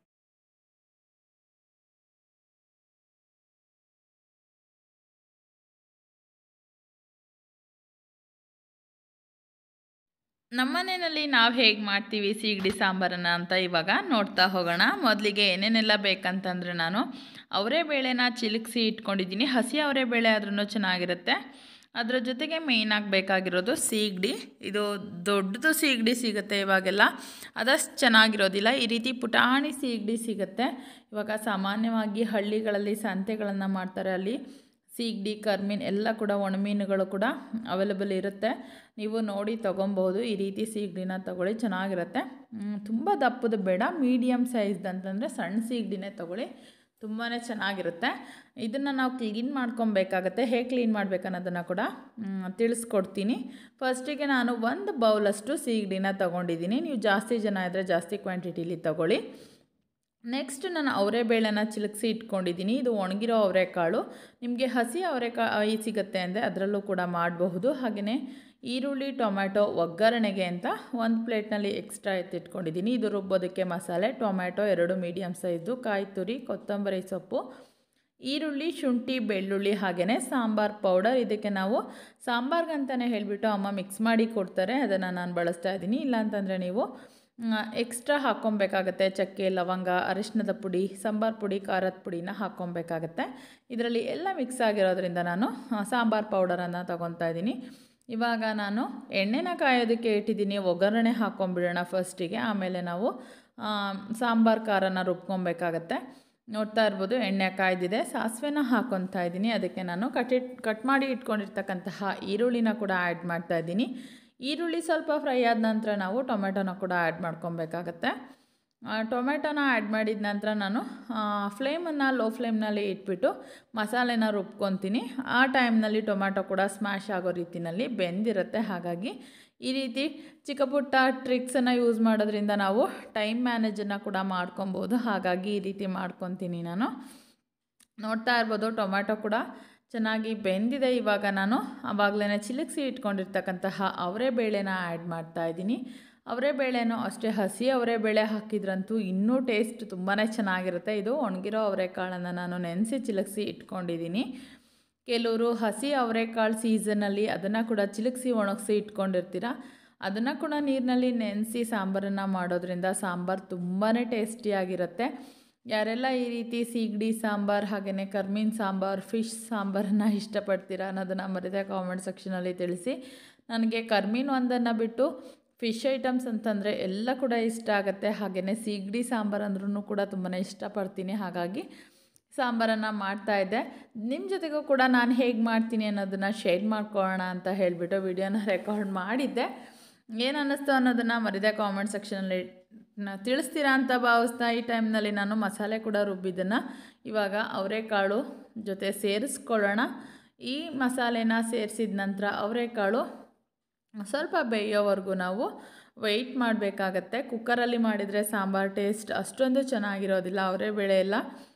ನಮ್ಮನೆಯಲ್ಲಿ ನಾವು ಹೇಗೆ ಮಾಡ್ತೀವಿ ಸೀಗಡಿ ಸಾಂಬಾರನ್ನು ಅಂತ ಇವಾಗ ನೋಡ್ತಾ ಹೋಗೋಣ ಮೊದಲಿಗೆ ಏನೇನೆಲ್ಲ ಬೇಕಂತಂದರೆ ನಾನು ಅವರೇ ಬೇಳೆನ ಚಿಲುಕಿಸಿ ಇಟ್ಕೊಂಡಿದ್ದೀನಿ ಹಸಿ ಅವರೇ ಬೇಳೆ ಆದ್ರೂ ಚೆನ್ನಾಗಿರುತ್ತೆ ಅದರ ಜೊತೆಗೆ ಮೇಯ್ನಾಗಿ ಬೇಕಾಗಿರೋದು ಸೀಗಡಿ ಇದು ದೊಡ್ಡದು ಸೀಗಡಿ ಸಿಗುತ್ತೆ ಇವಾಗೆಲ್ಲ ಅದಷ್ಟು ಚೆನ್ನಾಗಿರೋದಿಲ್ಲ ಈ ರೀತಿ ಪುಟಾಣಿ ಸೀಗಡಿ ಸಿಗುತ್ತೆ ಇವಾಗ ಸಾಮಾನ್ಯವಾಗಿ ಹಳ್ಳಿಗಳಲ್ಲಿ ಸಂತೆಗಳನ್ನು ಮಾಡ್ತಾರೆ ಅಲ್ಲಿ ಸೀಗಡಿ ಕರ್ಮೀನ್ ಎಲ್ಲ ಕೂಡ ಒಣಮೀನುಗಳು ಕೂಡ ಅವೈಲೇಬಲ್ ಇರುತ್ತೆ ನೀವು ನೋಡಿ ತೊಗೊಬೋದು ಈ ರೀತಿ ಸೀಗಡಿನ ತೊಗೊಳ್ಳಿ ಚೆನ್ನಾಗಿರುತ್ತೆ ತುಂಬ ದಪ್ಪದ ಬೇಡ ಮೀಡಿಯಮ್ ಸೈಜ್ದು ಅಂತಂದರೆ ಸಣ್ಣ ಸೀಗಡಿನೇ ತೊಗೊಳ್ಳಿ ತುಂಬಾ ಚೆನ್ನಾಗಿರುತ್ತೆ ಇದನ್ನು ನಾವು ಕ್ಲೀನ್ ಮಾಡ್ಕೊಬೇಕಾಗತ್ತೆ ಹೇಗೆ ಕ್ಲೀನ್ ಮಾಡ್ಬೇಕು ಅನ್ನೋದನ್ನು ಕೂಡ ತಿಳಿಸ್ಕೊಡ್ತೀನಿ ಫಸ್ಟಿಗೆ ನಾನು ಒಂದು ಬೌಲಷ್ಟು ಸೀಗಡಿನ ತೊಗೊಂಡಿದ್ದೀನಿ ನೀವು ಜಾಸ್ತಿ ಜನ ಇದ್ದರೆ ಜಾಸ್ತಿ ಕ್ವಾಂಟಿಟಿಲಿ ತೊಗೊಳ್ಳಿ ನೆಕ್ಸ್ಟ್ ನಾನು ಅವರೆಬೇಳೆನ ಚಿಲುಕಿಸಿ ಇಟ್ಕೊಂಡಿದ್ದೀನಿ ಇದು ಒಣಗಿರೋ ಅವರೆಕಾಳು ನಿಮಗೆ ಹಸಿ ಅವರೆಕಾಯಿ ಸಿಗುತ್ತೆ ಅಂದರೆ ಅದರಲ್ಲೂ ಕೂಡ ಮಾಡಬಹುದು ಹಾಗೆಯೇ ಈರುಳ್ಳಿ ಟೊಮ್ಯಾಟೊ ಒಗ್ಗರಣೆಗೆ ಅಂತ ಒಂದು ಪ್ಲೇಟ್ನಲ್ಲಿ ಎಕ್ಸ್ಟ್ರಾ ಎತ್ತಿಟ್ಕೊಂಡಿದ್ದೀನಿ ಇದು ರುಬ್ಬೋದಕ್ಕೆ ಮಸಾಲೆ ಟೊಮ್ಯಾಟೊ ಎರಡು ಮೀಡಿಯಮ್ ಸೈಜು ಕಾಯಿ ತುರಿ ಕೊತ್ತಂಬರಿ ಸೊಪ್ಪು ಈರುಳ್ಳಿ ಶುಂಠಿ ಬೆಳ್ಳುಳ್ಳಿ ಹಾಗೆಯೇ ಸಾಂಬಾರು ಪೌಡರ್ ಇದಕ್ಕೆ ನಾವು ಸಾಂಬಾರ್ಗಂತಲೇ ಹೇಳಿಬಿಟ್ಟು ಅಮ್ಮ ಮಿಕ್ಸ್ ಮಾಡಿ ಕೊಡ್ತಾರೆ ಅದನ್ನು ನಾನು ಬಳಸ್ತಾ ಇದ್ದೀನಿ ಇಲ್ಲಾಂತಂದರೆ ನೀವು ಎಕ್ಸ್ಟ್ರಾ ಹಾಕ್ಕೊಬೇಕಾಗತ್ತೆ ಚಕ್ಕೆ ಲವಂಗ ಅರಿಶಿಣದ ಪುಡಿ ಸಾಂಬಾರು ಪುಡಿ ಖಾರದ ಪುಡಿನ ಹಾಕ್ಕೊಬೇಕಾಗತ್ತೆ ಇದರಲ್ಲಿ ಎಲ್ಲ ಮಿಕ್ಸ್ ಆಗಿರೋದ್ರಿಂದ ನಾನು ಸಾಂಬಾರು ಪೌಡರನ್ನು ತೊಗೊತಾ ಇದ್ದೀನಿ ಇವಾಗ ನಾನು ಎಣ್ಣೆನ ಕಾಯೋದಕ್ಕೆ ಇಟ್ಟಿದ್ದೀನಿ ಒಗ್ಗರಣೆ ಹಾಕ್ಕೊಂಬಿಡೋಣ ಫಸ್ಟಿಗೆ ಆಮೇಲೆ ನಾವು ಸಾಂಬಾರು ಖಾರನ ರುಬ್ಕೊಬೇಕಾಗತ್ತೆ ನೋಡ್ತಾ ಇರ್ಬೋದು ಎಣ್ಣೆ ಕಾಯ್ದಿದೆ ಸಾಸಿವೆನ ಹಾಕ್ಕೊತಾ ಇದ್ದೀನಿ ಅದಕ್ಕೆ ನಾನು ಕಟ್ಟಿಟ್ ಕಟ್ ಮಾಡಿ ಇಟ್ಕೊಂಡಿರ್ತಕ್ಕಂತಹ ಈರುಳ್ಳಿನ ಕೂಡ ಆ್ಯಡ್ ಮಾಡ್ತಾ ಇದ್ದೀನಿ ಈರುಳ್ಳಿ ಸ್ವಲ್ಪ ಫ್ರೈ ಆದ ನಂತರ ನಾವು ಟೊಮೆಟೊನ ಕೂಡ ಆ್ಯಡ್ ಮಾಡ್ಕೊಬೇಕಾಗತ್ತೆ ಟೊಮೆಟೊನ ಆ್ಯಡ್ ಮಾಡಿದ ನಂತರ ನಾನು ಫ್ಲೇಮನ್ನು ಲೋ ಫ್ಲೇಮ್ನಲ್ಲಿ ಇಟ್ಬಿಟ್ಟು ಮಸಾಲೆನ ರುಬ್ಕೊತೀನಿ ಆ ಟೈಮ್ನಲ್ಲಿ ಟೊಮೆಟೊ ಕೂಡ ಸ್ಮ್ಯಾಶ್ ಆಗೋ ರೀತಿಯಲ್ಲಿ ಬೆಂದಿರುತ್ತೆ ಹಾಗಾಗಿ ಈ ರೀತಿ ಚಿಕ್ಕ ಪುಟ್ಟ ಟ್ರಿಕ್ಸನ್ನು ಯೂಸ್ ಮಾಡೋದ್ರಿಂದ ನಾವು ಟೈಮ್ ಮ್ಯಾನೇಜನ್ನು ಕೂಡ ಮಾಡ್ಕೊಬೋದು ಹಾಗಾಗಿ ಈ ರೀತಿ ಮಾಡ್ಕೊತೀನಿ ನಾನು ನೋಡ್ತಾ ಇರ್ಬೋದು ಟೊಮೆಟೊ ಕೂಡ ಚೆನ್ನಾಗಿ ಬೆಂದಿದೆ ಇವಾಗ ನಾನು ಆವಾಗಲೇ ಚಿಲುಕಿಸಿ ಇಟ್ಕೊಂಡಿರ್ತಕ್ಕಂತಹ ಅವರೇ ಬೇಳೆನ ಆ್ಯಡ್ ಮಾಡ್ತಾ ಇದ್ದೀನಿ ಅವರೇ ಬೇಳೆನೂ ಅಷ್ಟೇ ಹಸಿ ಅವರೇ ಬೇಳೆ ಹಾಕಿದ್ರಂತೂ ಇನ್ನೂ ಟೇಸ್ಟ್ ತುಂಬಾ ಚೆನ್ನಾಗಿರುತ್ತೆ ಇದು ಒಣಗಿರೋ ಅವರೆಕಾಳನ್ನು ನಾನು ನೆನೆಸಿ ಚಿಲುಕಿಸಿ ಇಟ್ಕೊಂಡಿದ್ದೀನಿ ಕೆಲವರು ಹಸಿ ಅವರೆಕಾಳು ಸೀಸನಲ್ಲಿ ಅದನ್ನು ಕೂಡ ಚಿಲುಕಿಸಿ ಒಣಗಿಸಿ ಇಟ್ಕೊಂಡಿರ್ತೀರ ಅದನ್ನು ಕೂಡ ನೀರಿನಲ್ಲಿ ನೆನೆಸಿ ಸಾಂಬಾರನ್ನು ಮಾಡೋದ್ರಿಂದ ಸಾಂಬಾರು ತುಂಬಾ ಟೇಸ್ಟಿಯಾಗಿರುತ್ತೆ ಯಾರೆಲ್ಲ ಈ ರೀತಿ ಸೀಗಡಿ ಸಾಂಬಾರು ಹಾಗೆಯೇ ಕರ್ಮೀನ್ ಸಾಂಬಾರು ಫಿಶ್ ಸಾಂಬಾರನ್ನು ಇಷ್ಟಪಡ್ತೀರಾ ಅನ್ನೋದನ್ನು ಮರಿದ ಕಾಮೆಂಟ್ ಸೆಕ್ಷನಲ್ಲಿ ತಿಳಿಸಿ ನನಗೆ ಕರ್ಮೀನ್ ಒಂದನ್ನು ಬಿಟ್ಟು ಫಿಶ್ ಐಟಮ್ಸ್ ಅಂತಂದರೆ ಎಲ್ಲ ಕೂಡ ಇಷ್ಟ ಆಗುತ್ತೆ ಹಾಗೆಯೇ ಸೀಗಡಿ ಸಾಂಬಾರು ಅಂದ್ರೂ ಕೂಡ ತುಂಬಾ ಇಷ್ಟಪಡ್ತೀನಿ ಹಾಗಾಗಿ ಸಾಂಬಾರನ್ನು ಮಾಡ್ತಾಯಿದ್ದೆ ನಿಮ್ಮ ಜೊತೆಗೂ ಕೂಡ ನಾನು ಹೇಗೆ ಮಾಡ್ತೀನಿ ಅನ್ನೋದನ್ನು ಶೇರ್ ಮಾಡ್ಕೊಳ್ಳೋಣ ಅಂತ ಹೇಳಿಬಿಟ್ಟು ವಿಡಿಯೋನ ರೆಕಾರ್ಡ್ ಮಾಡಿದ್ದೆ ಏನು ಅನ್ನಿಸ್ತು ಅನ್ನೋದನ್ನು ಮರಿದ ಕಾಮೆಂಟ್ ಸೆಕ್ಷನಲ್ಲಿ ತಿಳಿಸ್ತೀರಾ ಅಂತ ಭಾವಿಸ್ತಾ ಈ ಟೈಮ್ನಲ್ಲಿ ನಾನು ಮಸಾಲೆ ಕೂಡ ರುಬ್ಬಿದ್ದನ್ನು ಇವಾಗ ಅವರೆಕಾಳು ಜೊತೆ ಸೇರಿಸ್ಕೊಳ್ಳೋಣ ಈ ಮಸಾಲೆನ ಸೇರಿಸಿದ ನಂತರ ಅವರೆಕಾಳು ಸ್ವಲ್ಪ ಬೇಯೋವರೆಗೂ ನಾವು ವೆಯ್ಟ್ ಮಾಡಬೇಕಾಗತ್ತೆ ಕುಕ್ಕರಲ್ಲಿ ಮಾಡಿದರೆ ಸಾಂಬಾರು ಟೇಸ್ಟ್ ಅಷ್ಟೊಂದು ಚೆನ್ನಾಗಿರೋದಿಲ್ಲ ಅವರೇ ಬೇಳೆ ಎಲ್ಲ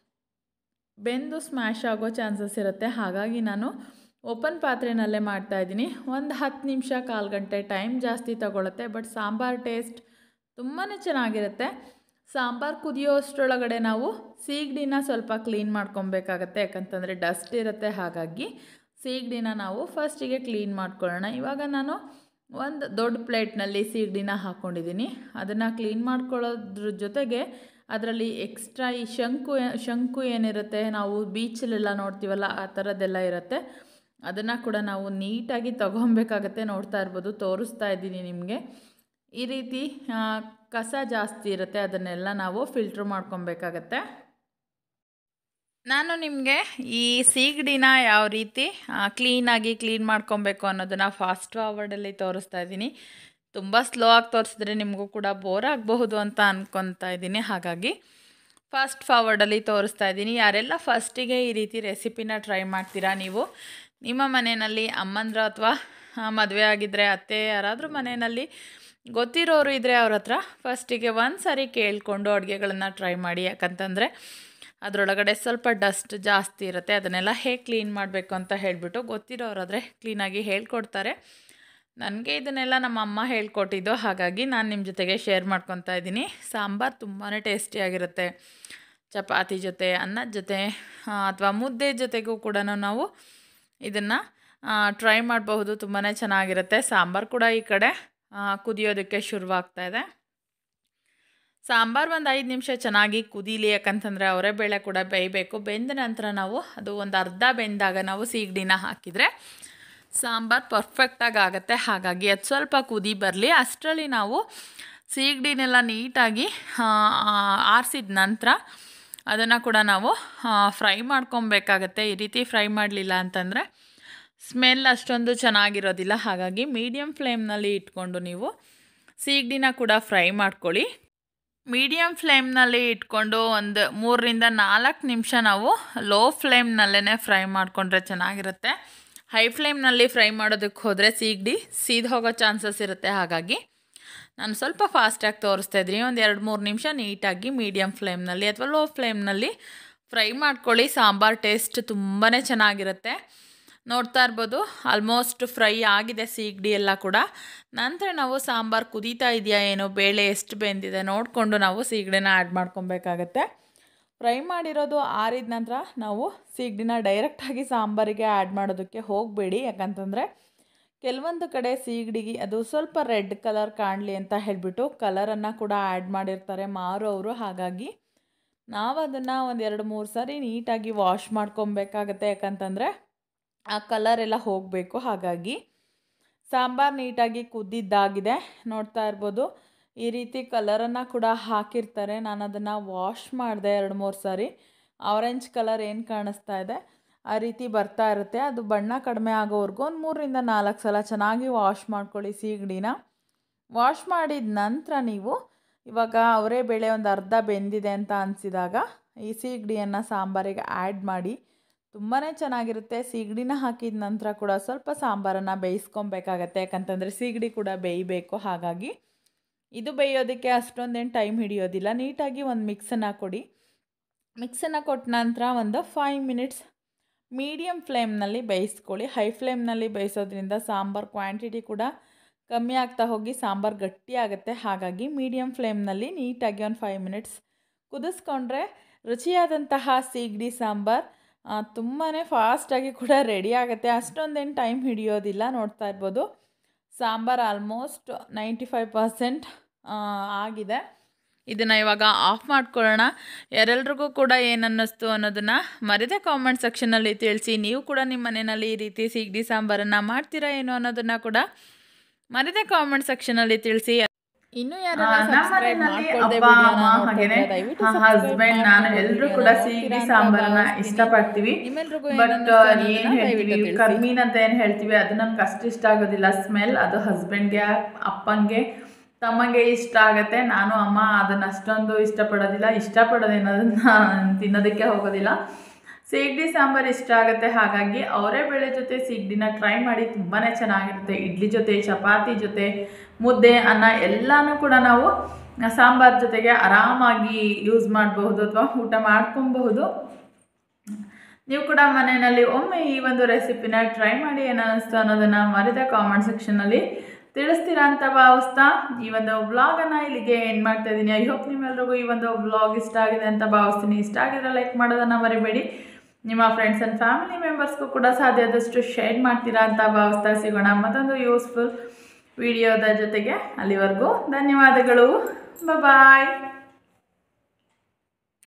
ಬೆಂದು ಸ್ಮ್ಯಾಶ್ ಆಗೋ ಚಾನ್ಸಸ್ ಇರುತ್ತೆ ಹಾಗಾಗಿ ನಾನು ಓಪನ್ ಪಾತ್ರೆನಲ್ಲೇ ಮಾಡ್ತಾಯಿದ್ದೀನಿ ಒಂದು ಹತ್ತು ನಿಮಿಷ ಕಾಲು ಗಂಟೆ ಟೈಮ್ ಜಾಸ್ತಿ ತಗೊಳುತ್ತೆ ಬಟ್ ಸಾಂಬಾರು ಟೇಸ್ಟ್ ತುಂಬಾ ಚೆನ್ನಾಗಿರುತ್ತೆ ಸಾಂಬಾರು ಕುದಿಯೋ ಅಷ್ಟರೊಳಗಡೆ ನಾವು ಸೀಗಡಿನ ಸ್ವಲ್ಪ ಕ್ಲೀನ್ ಮಾಡ್ಕೊಬೇಕಾಗತ್ತೆ ಯಾಕಂತಂದರೆ ಡಸ್ಟ್ ಇರುತ್ತೆ ಹಾಗಾಗಿ ಸೀಗಡಿನ ನಾವು ಫಸ್ಟಿಗೆ ಕ್ಲೀನ್ ಮಾಡ್ಕೊಳ್ಳೋಣ ಇವಾಗ ನಾನು ಒಂದು ದೊಡ್ಡ ಪ್ಲೇಟ್ನಲ್ಲಿ ಸೀಗಡಿನ ಹಾಕ್ಕೊಂಡಿದ್ದೀನಿ ಅದನ್ನು ಕ್ಲೀನ್ ಮಾಡ್ಕೊಳ್ಳೋದ್ರ ಜೊತೆಗೆ ಅದರಲ್ಲಿ ಎಕ್ಸ್ಟ್ರಾ ಈ ಶಂಕು ಶಂಕು ಏನಿರುತ್ತೆ ನಾವು ಬೀಚಲ್ಲೆಲ್ಲ ನೋಡ್ತೀವಲ್ಲ ಆ ಥರದ್ದೆಲ್ಲ ಇರುತ್ತೆ ಅದನ್ನು ಕೂಡ ನಾವು ನೀಟಾಗಿ ತೊಗೊಬೇಕಾಗತ್ತೆ ನೋಡ್ತಾ ಇರ್ಬೋದು ತೋರಿಸ್ತಾ ಇದ್ದೀನಿ ನಿಮಗೆ ಈ ರೀತಿ ಕಸ ಜಾಸ್ತಿ ಇರುತ್ತೆ ಅದನ್ನೆಲ್ಲ ನಾವು ಫಿಲ್ಟ್ರ್ ಮಾಡ್ಕೊಬೇಕಾಗತ್ತೆ ನಾನು ನಿಮಗೆ ಈ ಸೀಗಡಿನ ಯಾವ ರೀತಿ ಕ್ಲೀನಾಗಿ ಕ್ಲೀನ್ ಮಾಡ್ಕೊಬೇಕು ಅನ್ನೋದನ್ನು ಫಾಸ್ಟ್ ಫಾರ್ವರ್ಡಲ್ಲಿ ತೋರಿಸ್ತಾ ಇದ್ದೀನಿ ತುಂಬ ಸ್ಲೋ ಆಗಿ ತೋರಿಸಿದ್ರೆ ನಿಮಗೂ ಕೂಡ ಬೋರ್ ಆಗಬಹುದು ಅಂತ ಅಂದ್ಕೊತಾ ಇದ್ದೀನಿ ಹಾಗಾಗಿ ಫಾಸ್ಟ್ ಫಾರ್ವರ್ಡಲ್ಲಿ ತೋರಿಸ್ತಾ ಇದ್ದೀನಿ ಯಾರೆಲ್ಲ ಫಸ್ಟಿಗೆ ಈ ರೀತಿ ರೆಸಿಪಿನ ಟ್ರೈ ಮಾಡ್ತೀರಾ ನೀವು ನಿಮ್ಮ ಮನೆಯಲ್ಲಿ ಅಮ್ಮಂದ್ರ ಅಥವಾ ಮದುವೆ ಆಗಿದ್ದರೆ ಅತ್ತೆ ಯಾರಾದರೂ ಮನೆಯಲ್ಲಿ ಗೊತ್ತಿರೋರು ಇದ್ದರೆ ಅವ್ರ ಹತ್ರ ಫಸ್ಟಿಗೆ ಒಂದು ಸಾರಿ ಕೇಳಿಕೊಂಡು ಅಡುಗೆಗಳನ್ನು ಟ್ರೈ ಮಾಡಿ ಯಾಕಂತಂದರೆ ಅದರೊಳಗಡೆ ಸ್ವಲ್ಪ ಡಸ್ಟ್ ಜಾಸ್ತಿ ಇರುತ್ತೆ ಅದನ್ನೆಲ್ಲ ಹೇಗೆ ಕ್ಲೀನ್ ಮಾಡಬೇಕು ಅಂತ ಹೇಳಿಬಿಟ್ಟು ಗೊತ್ತಿರೋರಾದರೆ ಕ್ಲೀನಾಗಿ ಹೇಳ್ಕೊಡ್ತಾರೆ ನನಗೆ ಇದನ್ನೆಲ್ಲ ನಮ್ಮ ಅಮ್ಮ ಹೇಳ್ಕೊಟ್ಟಿದ್ದು ಹಾಗಾಗಿ ನಾನು ನಿಮ್ಮ ಜೊತೆಗೆ ಶೇರ್ ಮಾಡ್ಕೊತಾ ಇದ್ದೀನಿ ಸಾಂಬಾರು ತುಂಬಾ ಟೇಸ್ಟಿಯಾಗಿರುತ್ತೆ ಚಪಾತಿ ಜೊತೆ ಅನ್ನದ ಜೊತೆ ಅಥವಾ ಮುದ್ದೆ ಜೊತೆಗೂ ಕೂಡ ನಾವು ಇದನ್ನು ಟ್ರೈ ಮಾಡಬಹುದು ತುಂಬಾ ಚೆನ್ನಾಗಿರುತ್ತೆ ಸಾಂಬಾರು ಕೂಡ ಈ ಕಡೆ ಕುದಿಯೋದಕ್ಕೆ ಶುರುವಾಗ್ತಾ ಇದೆ ಸಾಂಬಾರು ಒಂದು ಐದು ನಿಮಿಷ ಚೆನ್ನಾಗಿ ಕುದೀಲಿ ಯಾಕಂತಂದರೆ ಅವರೇ ಬೇಳೆ ಕೂಡ ಬೇಯಬೇಕು ಬೆಂದ ನಂತರ ನಾವು ಅದು ಒಂದು ಅರ್ಧ ಬೆಂದಾಗ ನಾವು ಸೀಗಡಿನ ಹಾಕಿದರೆ ಸಾಂಬಾರು ಪರ್ಫೆಕ್ಟಾಗಿ ಆಗುತ್ತೆ ಹಾಗಾಗಿ ಅದು ಸ್ವಲ್ಪ ಕುದಿ ಬರಲಿ ಅಷ್ಟರಲ್ಲಿ ನಾವು ಸೀಗಡಿನೆಲ್ಲ ನೀಟಾಗಿ ಆರಿಸಿದ ನಂತರ ಅದನ್ನು ಕೂಡ ನಾವು ಫ್ರೈ ಮಾಡ್ಕೊಬೇಕಾಗತ್ತೆ ಈ ರೀತಿ ಫ್ರೈ ಮಾಡಲಿಲ್ಲ ಅಂತಂದರೆ ಸ್ಮೆಲ್ ಅಷ್ಟೊಂದು ಚೆನ್ನಾಗಿರೋದಿಲ್ಲ ಹಾಗಾಗಿ ಮೀಡಿಯಮ್ ಫ್ಲೇಮ್ನಲ್ಲಿ ಇಟ್ಕೊಂಡು ನೀವು ಸೀಗಡಿನ ಕೂಡ ಫ್ರೈ ಮಾಡ್ಕೊಳ್ಳಿ ಮೀಡಿಯಮ್ ಫ್ಲೇಮ್ನಲ್ಲಿ ಇಟ್ಕೊಂಡು ಒಂದು ಮೂರರಿಂದ ನಾಲ್ಕು ನಿಮಿಷ ನಾವು ಲೋ ಫ್ಲೇಮ್ನಲ್ಲೇ ಫ್ರೈ ಮಾಡಿಕೊಂಡ್ರೆ ಚೆನ್ನಾಗಿರುತ್ತೆ ಹೈ ಫ್ಲೇಮ್ನಲ್ಲಿ ಫ್ರೈ ಮಾಡೋದಕ್ಕೆ ಹೋದರೆ ಸೀಗಡಿ ಸೀದ್ ಹೋಗೋ ಚಾನ್ಸಸ್ ಇರುತ್ತೆ ಹಾಗಾಗಿ ನಾನು ಸ್ವಲ್ಪ ಫಾಸ್ಟಾಗಿ ತೋರಿಸ್ತಾ ಇದ್ದೀನಿ ಒಂದು ಎರಡು ಮೂರು ನಿಮಿಷ ನೀಟಾಗಿ ಮೀಡಿಯಮ್ ಫ್ಲೇಮ್ನಲ್ಲಿ ಅಥವಾ ಲೋ ಫ್ಲೇಮ್ನಲ್ಲಿ ಫ್ರೈ ಮಾಡ್ಕೊಳ್ಳಿ ಸಾಂಬಾರು ಟೇಸ್ಟ್ ತುಂಬಾ ಚೆನ್ನಾಗಿರುತ್ತೆ ನೋಡ್ತಾ ಇರ್ಬೋದು ಆಲ್ಮೋಸ್ಟ್ ಫ್ರೈ ಆಗಿದೆ ಸೀಗಡಿ ಎಲ್ಲ ಕೂಡ ನಂತರ ನಾವು ಸಾಂಬಾರು ಕುದೀತಾ ಇದೆಯಾ ಏನೋ ಬೇಳೆ ಎಷ್ಟು ಬೆಂದಿದೆ ನೋಡಿಕೊಂಡು ನಾವು ಸೀಗಡಿನ ಆ್ಯಡ್ ಮಾಡ್ಕೊಬೇಕಾಗತ್ತೆ ಫ್ರೈ ಮಾಡಿರೋದು ಆರಿದ ನಂತರ ನಾವು ಸೀಗಡಿನ ಡೈರೆಕ್ಟಾಗಿ ಸಾಂಬಾರಿಗೆ ಆ್ಯಡ್ ಮಾಡೋದಕ್ಕೆ ಹೋಗಬೇಡಿ ಯಾಕಂತಂದರೆ ಕೆಲವೊಂದು ಕಡೆ ಸೀಗಡಿಗೆ ಅದು ಸ್ವಲ್ಪ ರೆಡ್ ಕಲರ್ ಕಾಣಲಿ ಅಂತ ಹೇಳಿಬಿಟ್ಟು ಕಲರನ್ನು ಕೂಡ ಆ್ಯಡ್ ಮಾಡಿರ್ತಾರೆ ಮಾರೋರು ಹಾಗಾಗಿ ನಾವು ಅದನ್ನು ಒಂದು ಎರಡು ಮೂರು ಸಾರಿ ನೀಟಾಗಿ ವಾಶ್ ಮಾಡ್ಕೊಬೇಕಾಗತ್ತೆ ಯಾಕಂತಂದರೆ ಆ ಕಲರ್ ಎಲ್ಲ ಹೋಗಬೇಕು ಹಾಗಾಗಿ ಸಾಂಬಾರು ನೀಟಾಗಿ ಕುದ್ದಿದ್ದಾಗಿದೆ ನೋಡ್ತಾ ಇರ್ಬೋದು ಈ ರೀತಿ ಕಲರನ್ನು ಕೂಡ ಹಾಕಿರ್ತಾರೆ ನಾನು ಅದನ್ನು ವಾಶ್ ಮಾಡಿದೆ ಎರಡು ಮೂರು ಸಾರಿ ಆರೆಂಜ್ ಕಲರ್ ಏನು ಕಾಣಿಸ್ತಾ ಇದೆ ಆ ರೀತಿ ಬರ್ತಾ ಇರುತ್ತೆ ಅದು ಬಣ್ಣ ಕಡಿಮೆ ಆಗೋವರೆಗೂ ಒಂದು ಮೂರರಿಂದ ನಾಲ್ಕು ಸಲ ಚೆನ್ನಾಗಿ ವಾಶ್ ಮಾಡ್ಕೊಳ್ಳಿ ಸೀಗಡಿನ ವಾಶ್ ಮಾಡಿದ ನಂತರ ನೀವು ಇವಾಗ ಅವರೇ ಬೇಳೆ ಒಂದು ಅರ್ಧ ಬೆಂದಿದೆ ಅಂತ ಅನಿಸಿದಾಗ ಈ ಸೀಗಡಿಯನ್ನು ಸಾಂಬಾರಿಗೆ ಆ್ಯಡ್ ಮಾಡಿ ತುಂಬಾ ಚೆನ್ನಾಗಿರುತ್ತೆ ಸೀಗಡಿನ ಹಾಕಿದ ನಂತರ ಕೂಡ ಸ್ವಲ್ಪ ಸಾಂಬಾರನ್ನು ಬೇಯಿಸ್ಕೊಬೇಕಾಗತ್ತೆ ಯಾಕಂತಂದರೆ ಸೀಗಡಿ ಕೂಡ ಬೇಯಬೇಕು ಹಾಗಾಗಿ ಇದು ಬೇಯೋದಕ್ಕೆ ಅಷ್ಟೊಂದೇನು ಟೈಮ್ ಹಿಡಿಯೋದಿಲ್ಲ ನೀಟಾಗಿ ಒಂದು ಮಿಕ್ಸನ್ನು ಕೊಡಿ ಮಿಕ್ಸನ್ನು ಕೊಟ್ಟ ನಂತರ ಒಂದು ಫೈವ್ ಮಿನಿಟ್ಸ್ ಮೀಡಿಯಮ್ ಫ್ಲೇಮ್ನಲ್ಲಿ ಬೇಯಿಸ್ಕೊಳ್ಳಿ ಹೈ ಫ್ಲೇಮ್ನಲ್ಲಿ ಬೇಯಿಸೋದ್ರಿಂದ ಸಾಂಬಾರು ಕ್ವಾಂಟಿಟಿ ಕೂಡ ಕಮ್ಮಿ ಆಗ್ತಾ ಹೋಗಿ ಸಾಂಬಾರು ಗಟ್ಟಿ ಆಗುತ್ತೆ ಹಾಗಾಗಿ ಮೀಡಿಯಮ್ ಫ್ಲೇಮ್ನಲ್ಲಿ ನೀಟಾಗಿ ಒಂದು ಫೈವ್ ಮಿನಿಟ್ಸ್ ಕುದಿಸ್ಕೊಂಡ್ರೆ ರುಚಿಯಾದಂತಹ ಸೀಗಡಿ ಸಾಂಬಾರು ತುಂಬಾ ಫಾಸ್ಟಾಗಿ ಕೂಡ ರೆಡಿ ಆಗುತ್ತೆ ಅಷ್ಟೊಂದೇನು ಟೈಮ್ ಹಿಡಿಯೋದಿಲ್ಲ ನೋಡ್ತಾ ಇರ್ಬೋದು sambar almost ninety five percent ಆಗಿದೆ ಇದನ್ನು ಇವಾಗ ಆಫ್ ಮಾಡ್ಕೊಳ್ಳೋಣ ಯಾರೆಲ್ರಿಗೂ ಕೂಡ ಏನು ಅನ್ನಿಸ್ತು ಅನ್ನೋದನ್ನು ಮರೆದ ಕಾಮೆಂಟ್ ಸೆಕ್ಷನಲ್ಲಿ ತಿಳಿಸಿ ನೀವು ಕೂಡ ನಿಮ್ಮ ಮನೆಯಲ್ಲಿ ಈ ರೀತಿ ಸೀಗಡಿ ಸಾಂಬಾರನ್ನು ಮಾಡ್ತೀರಾ ಏನು ಅನ್ನೋದನ್ನು ಕೂಡ ಮರೆದ ಕಾಮೆಂಟ್ ಸೆಕ್ಷನಲ್ಲಿ ತಿಳಿಸಿ ಇನ್ನು ಹಸ್ಬೆಂಡ್ ನಾನು ಎಲ್ಲರೂ ಕೂಡ ಸೀಗಡಿ ಸಾಂಬಾರನ್ನ ಇಷ್ಟಪಡ್ತೀವಿ ಬಟ್ ಏನ್ ಹೇಳ್ತೀವಿ ಕರ್ಮೀನ್ ಅಂತ ಏನ್ ಹೇಳ್ತೀವಿ ಅದು ನನ್ಗೆ ಅಷ್ಟು ಇಷ್ಟ ಆಗೋದಿಲ್ಲ ಸ್ಮೆಲ್ ಅದು ಹಸ್ಬೆಂಡ್ಗೆ ಅಪ್ಪಂಗೆ ತಮಗೆ ಇಷ್ಟ ಆಗುತ್ತೆ ನಾನು ಅಮ್ಮ ಅದನ್ನ ಅಷ್ಟೊಂದು ಇಷ್ಟಪಡೋದಿಲ್ಲ ಇಷ್ಟಪಡೋದೇನೋದನ್ನ ತಿನ್ನೋದಕ್ಕೆ ಹೋಗೋದಿಲ್ಲ ಸೀಗಡಿ ಸಾಂಬಾರು ಇಷ್ಟ ಆಗುತ್ತೆ ಹಾಗಾಗಿ ಅವರೇ ಬೇಳೆ ಜೊತೆ ಸೀಗಡಿನ ಟ್ರೈ ಮಾಡಿ ತುಂಬಾ ಚೆನ್ನಾಗಿರುತ್ತೆ ಇಡ್ಲಿ ಜೊತೆ ಚಪಾತಿ ಜೊತೆ ಮುದ್ದೆ ಅನ್ನ ಎಲ್ಲನೂ ಕೂಡ ನಾವು ಸಾಂಬಾರು ಜೊತೆಗೆ ಆರಾಮಾಗಿ ಯೂಸ್ ಮಾಡಬಹುದು ಅಥವಾ ಊಟ ಮಾಡ್ಕೊಬಹುದು ನೀವು ಕೂಡ ಮನೆಯಲ್ಲಿ ಒಮ್ಮೆ ಈ ಒಂದು ರೆಸಿಪಿನ ಟ್ರೈ ಮಾಡಿ ಏನಿಸ್ತು ಅನ್ನೋದನ್ನು ಮರಿದ ಕಾಮೆಂಟ್ ಸೆಕ್ಷನಲ್ಲಿ ತಿಳಿಸ್ತೀರಾ ಅಂತ ಭಾವಿಸ್ತಾ ಈ ಒಂದು ವ್ಲಾಗನ್ನು ಇಲ್ಲಿಗೆ ಏನು ಮಾಡ್ತಾ ಇದ್ದೀನಿ ಐ ಹೋಪ್ ನಿಮ್ಮೆಲ್ರಿಗೂ ಈ ಒಂದು ವ್ಲಾಗ್ ಇಷ್ಟ ಆಗಿದೆ ಅಂತ ಭಾವಿಸ್ತೀನಿ ಇಷ್ಟ ಆಗಿದ್ರೆ ಲೈಕ್ ಮಾಡೋದನ್ನು ಮರಿಬೇಡಿ ನಿಮ್ಮ ಫ್ರೆಂಡ್ಸ್ ಆ್ಯಂಡ್ ಫ್ಯಾಮಿಲಿ ಮೆಂಬರ್ಸ್ಗೂ ಕೂಡ ಸಾಧ್ಯ ಆದಷ್ಟು ಶೇರ್ ಮಾಡ್ತೀರಾ ಅಂತ ಭಾವಿಸ್ತಾ ಸಿಗೋಣ ಮತ್ತೊಂದು ಯೂಸ್ಫುಲ್ ವಿಡಿಯೋದ ಜೊತೆಗೆ ಅಲ್ಲಿವರೆಗೂ ಧನ್ಯವಾದಗಳು ಬಾಯ್